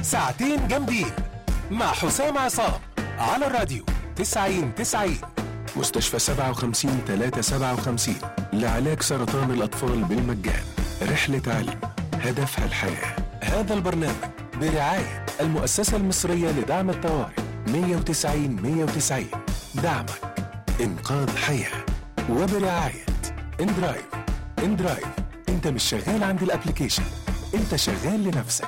ساعتين جامدين مع حسام عصام على الراديو 90 90 مستشفى 57 357 لعلاج سرطان الأطفال بالمجان رحلة علم هدفها الحياة هذا البرنامج برعاية المؤسسة المصرية لدعم الطوارئ 190 190 دعمك إنقاذ حياة وبرعاية اندرايف اندرايف انت مش شغال عند الابليكيشن انت شغال لنفسك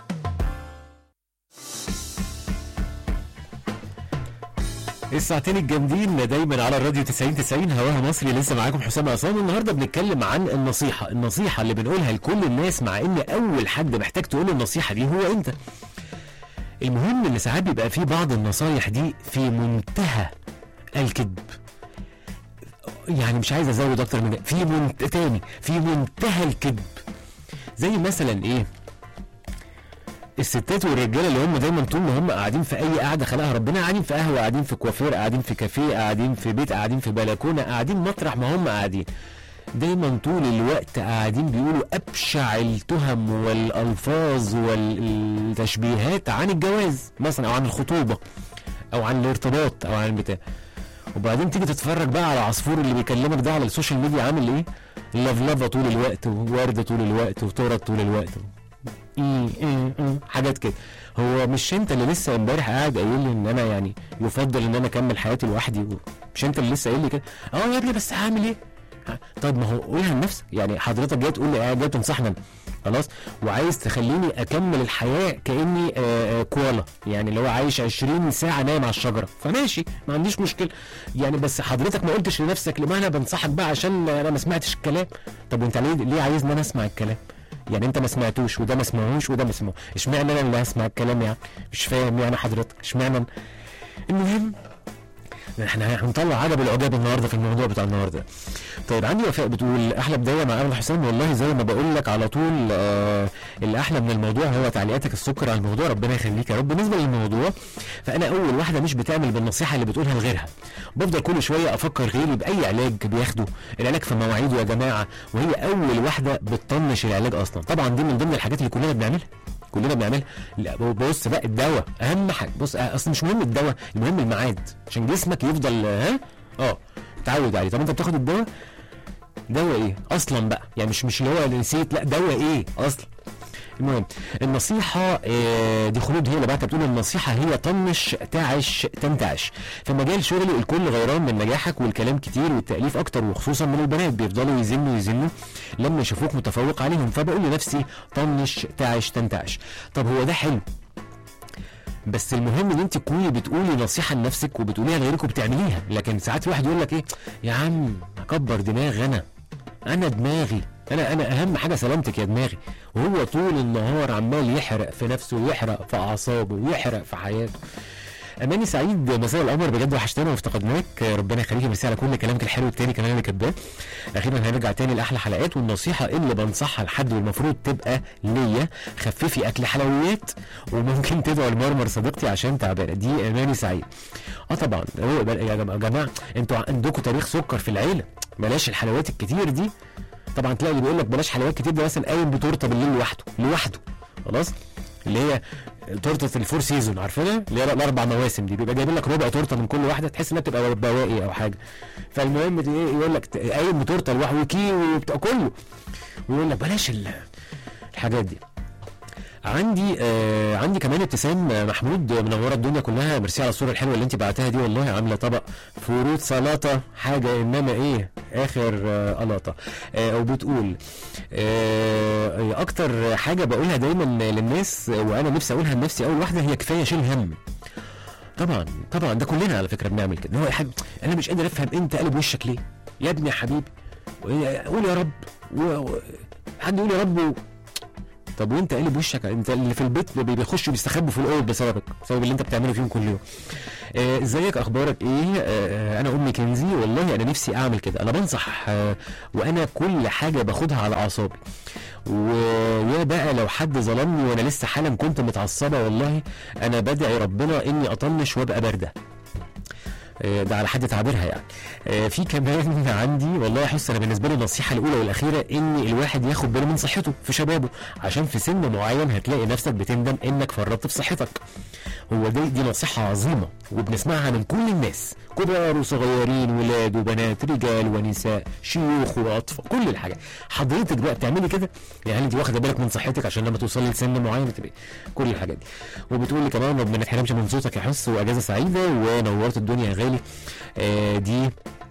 الساعتين الجامدين دايما على الراديو 90 90 هواها مصري لسه معاكم حسام عصام النهارده بنتكلم عن النصيحه النصيحه اللي بنقولها لكل الناس مع ان اول حد محتاج تقول النصيحه دي هو انت المهم ان ساعات بيبقى في بعض النصايح دي في منتهى الكذب يعني مش عايز ازود اكتر من ده في منت... تاني في منتهى الكذب زي مثلا ايه الستات والرجاله اللي هم دايما طول ما هم قاعدين في اي قعده خلقها ربنا قاعدين في قهوه قاعدين في كوافير قاعدين في كافيه قاعدين في بيت قاعدين في بلكونه قاعدين مطرح ما هم قاعدين دايما طول الوقت قاعدين بيقولوا ابشع التهم والالفاظ والتشبيهات عن الجواز مثلا او عن الخطوبه او عن الارتباط او عن البتاع وبعدين تيجي تتفرج بقى على عصفور اللي بيكلمك ده على السوشيال ميديا عامل ايه لفلفه طول الوقت وورده طول الوقت وتورت طول الوقت إيه إيه إيه حاجات كده هو مش انت اللي لسه امبارح قاعد قايل لي ان انا يعني يفضل ان انا اكمل حياتي لوحدي و- مش انت اللي لسه قايل لي كده اه يا ابني بس هعمل ايه ها، طب ما هو قولها لنفسك يعني حضرتك جاي تقول لي آه، جاي تنصحني أنا. خلاص وعايز تخليني اكمل الحياه كاني آه، آه، كوالا يعني اللي هو عايش 20 ساعه نايم على الشجره فماشي ما عنديش مشكله يعني بس حضرتك ما قلتش لنفسك لما انا بنصحك بقى عشان انا ما سمعتش الكلام طب وانت ليه ليه عايزني انا اسمع الكلام يعني انت ما سمعتوش وده ما سمعوش وده ما سمعوش اشمعنى انا اللي هسمع الكلام يعني مش فاهم يعني حضرتك اشمعنى أنا؟ المهم احنا هنطلع عجب العجاب النهارده في الموضوع بتاع النهارده طيب عندي وفاء بتقول احلى بدايه مع اول حسام والله زي ما بقول لك على طول آه اللي احلى من الموضوع هو تعليقاتك السكر على الموضوع ربنا يخليك يا رب بالنسبه للموضوع فانا اول واحده مش بتعمل بالنصيحه اللي بتقولها لغيرها بفضل كل شويه افكر غيري باي علاج بياخده العلاج في مواعيده يا جماعه وهي اول واحده بتطنش العلاج اصلا طبعا دي من ضمن الحاجات اللي كلنا بنعملها كلنا بنعملها لا بص بقى الدواء اهم حاجه بص آه، اصل مش مهم الدواء المهم الميعاد عشان جسمك يفضل آه، ها اه تعود عليه طب انت بتاخد الدواء دواء ايه اصلا بقى يعني مش مش اللي هو نسيت لا دواء ايه اصلا المهم النصيحة آه، دي خلود هي اللي بعتها بتقول النصيحة هي طنش تعش تنتعش في مجال شغلي الكل غيران من نجاحك والكلام كتير والتأليف أكتر وخصوصا من البنات بيفضلوا يزنوا يزنوا لما يشوفوك متفوق عليهم فبقول لنفسي طنش تعش تنتعش طب هو ده حلو بس المهم ان انت تكوني بتقولي نصيحه لنفسك وبتقوليها لغيرك وبتعمليها لكن ساعات في واحد يقول لك ايه يا عم اكبر دماغ انا انا دماغي انا انا اهم حاجه سلامتك يا دماغي وهو طول النهار عمال يحرق في نفسه ويحرق في اعصابه ويحرق في حياته اماني سعيد مساء القمر بجد وحشتنا وافتقدناك ربنا يخليك ميرسي على كل كلامك الحلو التاني كمان اللي كاتباه اخيرا هنرجع تاني لاحلى حلقات والنصيحه اللي بنصحها لحد والمفروض تبقى ليا خففي اكل حلويات وممكن تدعوا لمرمر صديقتي عشان تعبانه دي اماني سعيد اه طبعا هو بقى- يا جماعه يا جماعه انتوا عندكم تاريخ سكر في العيله بلاش الحلويات الكتير دي طبعا تلاقي اللي بيقول لك بلاش حلويات كتير ده مثلا قايم بتورته بالليل لوحده لوحده خلاص اللي هي تورته الفور سيزون عارفينها اللي هي الاربع مواسم دي بيبقى جايبين لك ربع تورته من كل واحده تحس انها بتبقى بواقي او حاجه فالمهم دي ايه يقول لك ت- قايم بتورته لوحده وكيوي وبتاع كله ويقول لك بلاش ال- الحاجات دي عندي آه عندي كمان ابتسام آه، محمود آه، منوره الدنيا كلها ميرسي على الصوره الحلوه اللي انت بعتها دي والله عامله طبق فروت سلطه حاجه انما ايه اخر آه قلاطه آه وبتقول آه اكتر حاجه بقولها دايما للناس آه، وانا نفسي اقولها لنفسي اول واحده هي كفايه شيل هم طبعا طبعا ده كلنا على فكره بنعمل كده هو حاجه انا مش قادر افهم انت قلب وشك ليه يا ابني يا حبيبي قول يا رب و... و... حد يقول يا رب و... طب وانت قلب وشك انت اللي في البيت بي- بيخشوا بيستخبوا في الاوض بسببك بسبب اللي انت بتعمله فيهم كل يوم آه، ازيك اخبارك ايه آه، انا امي كنزي والله انا نفسي اعمل كده انا بنصح آه، وانا كل حاجه باخدها على اعصابي ويا بقى لو حد ظلمني وانا لسه حالا كنت متعصبه والله انا بدعي ربنا اني اطنش وابقى بارده آه، ده على حد تعبيرها يعني آه، في كمان عندي والله يا حس انا بالنسبه لي النصيحه الاولى والاخيره ان الواحد ياخد باله من صحته في شبابه عشان في سن معين هتلاقي نفسك بتندم انك فرطت في صحتك هو دي دي نصيحه عظيمه وبنسمعها من كل الناس كبار وصغيرين ولاد وبنات رجال ونساء شيوخ واطفال كل الحاجات حضرتك بقى بتعملي كده يعني انت واخده بالك من صحتك عشان لما توصلي لسن معين تبقى كل الحاجات دي وبتقول لي كمان ما بنتحرمش من صوتك يا حس واجازه سعيده ونورت الدنيا يا غالي آه دي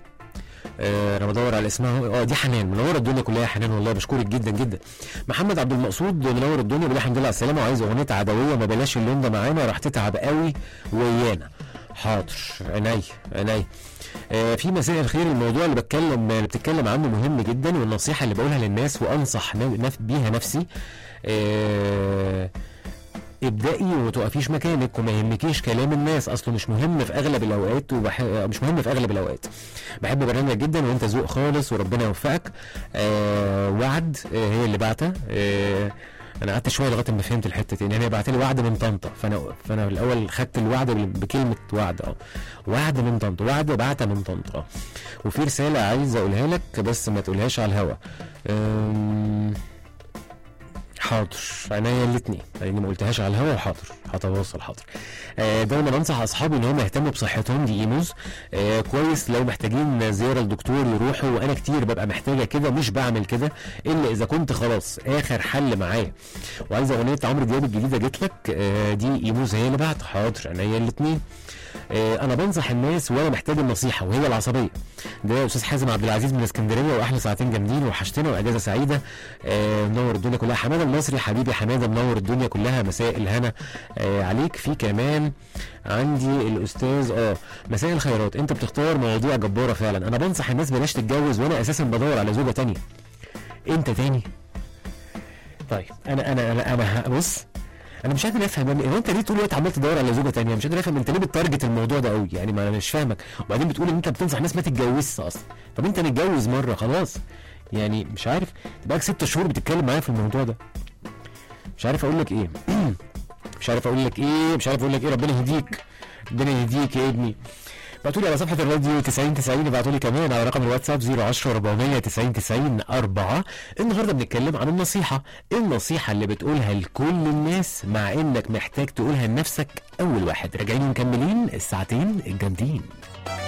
آه انا بدور على اسمها اه دي حنان منوره الدنيا كلها يا حنان والله بشكرك جدا جدا محمد عبد المقصود منور الدنيا بيقول الحمد لله على السلامه وعايز اغنيه عدويه ما بلاش اللون ده معانا راح تتعب قوي ويانا حاضر عيني عيني آه في مساء الخير الموضوع اللي بتكلم اللي بتتكلم عنه مهم جدا والنصيحه اللي بقولها للناس وانصح نف- بيها نفسي آه ابدأي وما تقفيش مكانك وما يهمكيش كلام الناس اصله مش مهم في اغلب الاوقات وبح... مش مهم في اغلب الاوقات بحب برنامجك جدا وانت ذوق خالص وربنا يوفقك آه وعد آه هي اللي بعتها آه انا قعدت شويه لغايه ما فهمت الحته دي ان هي بعت لي وعد من طنطا فانا فانا الاول خدت الوعد بال- بكلمه وعد اه وعد من طنطا وعد بعتها من طنطا آه. وفي رساله عايز اقولها لك بس ما تقولهاش على الهوا أم... حاضر عينيا الاثنين لاني ما قلتهاش على الهوا حاضر هتواصل حاضر آه دايما انصح اصحابي ان هم يهتموا بصحتهم دي ايموز آه كويس لو محتاجين زياره لدكتور يروحوا وانا كتير ببقى محتاجه كده مش بعمل كده الا اذا كنت خلاص اخر حل معايا وعايز اغنيه عمرو دياب الجديده جت لك آه دي ايموز هي اللي بعت حاضر عينيا الاثنين آه انا بنصح الناس وانا محتاج النصيحه وهي العصبيه ده استاذ حازم عبد العزيز من اسكندريه واحلى ساعتين جامدين وحشتنا واجازه سعيده آه منور الدنيا كلها حماده المصري حبيبي حماده منور الدنيا كلها مساء الهنا آه عليك في كمان عندي الاستاذ اه مساء الخيرات انت بتختار مواضيع جباره فعلا انا بنصح الناس بلاش تتجوز وانا اساسا بدور على زوجه تانية انت تاني طيب انا انا انا, أنا ه- بص انا مش قادر افهم يعني هو انت ليه طول الوقت عمال تدور على زوجه تانية مش قادر افهم انت ليه بتارجت الموضوع ده قوي يعني ما انا مش فاهمك وبعدين بتقول ان انت بتنصح ناس ما تتجوزش اصلا طب انت متجوز مره خلاص يعني مش عارف بقالك ست شهور بتتكلم معايا في الموضوع ده مش عارف اقول لك ايه مش عارف اقول لك ايه مش عارف اقول لك ايه ربنا يهديك ربنا يهديك يا ابني ابعتوا لي على صفحه الراديو 90 90 ابعتوا لي كمان على رقم الواتساب 010 400 90 90 4 النهارده بنتكلم عن النصيحه النصيحه اللي بتقولها لكل الناس مع انك محتاج تقولها لنفسك اول واحد راجعين ومكملين الساعتين الجامدين